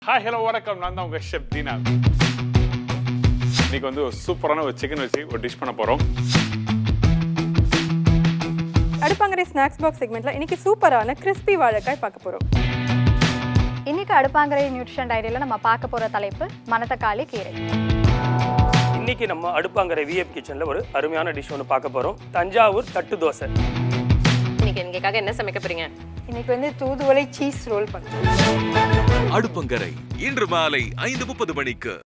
hi hello வணக்கம் நான் தான் உங்க ஷெஃப் தீனா இன்னைக்கு வந்து ஒரு சூப்பரான ஒரு சிக்கன் வச்சு ஒரு டிஷ் பண்ண போறோம் அடுப்பாங்கரை ஸ்நாக்ஸ் பாக்ஸ் செக்மெண்ட்ல இன்னைக்கு சூப்பரான கிறிஸ்பி வாழைக்காய் பார்க்க போறோம் இன்னைக்கு அடுப்பாங்கரை நியூட்ரிஷன் டைரியில் நம்ம பார்க்க போகிற தலைப்பு மணத்தக்காளி கீரை இன்னைக்கு நம்ம அடுப்பாங்கிற விஎப் கிச்சனில் ஒரு அருமையான டிஷ் ஒன்று பார்க்க போகிறோம் தஞ்சாவூர் தட்டு தோசை இன்னைக்கு எங்களுக்காக என்ன சமைக்க போறீங்க இன்னைக்கு வந்து தூதுவளை சீஸ் ரோல் பண்ணுறோம் அடுப்பங்கரை இன்று மாலை ஐந்து முப்பது மணிக்கு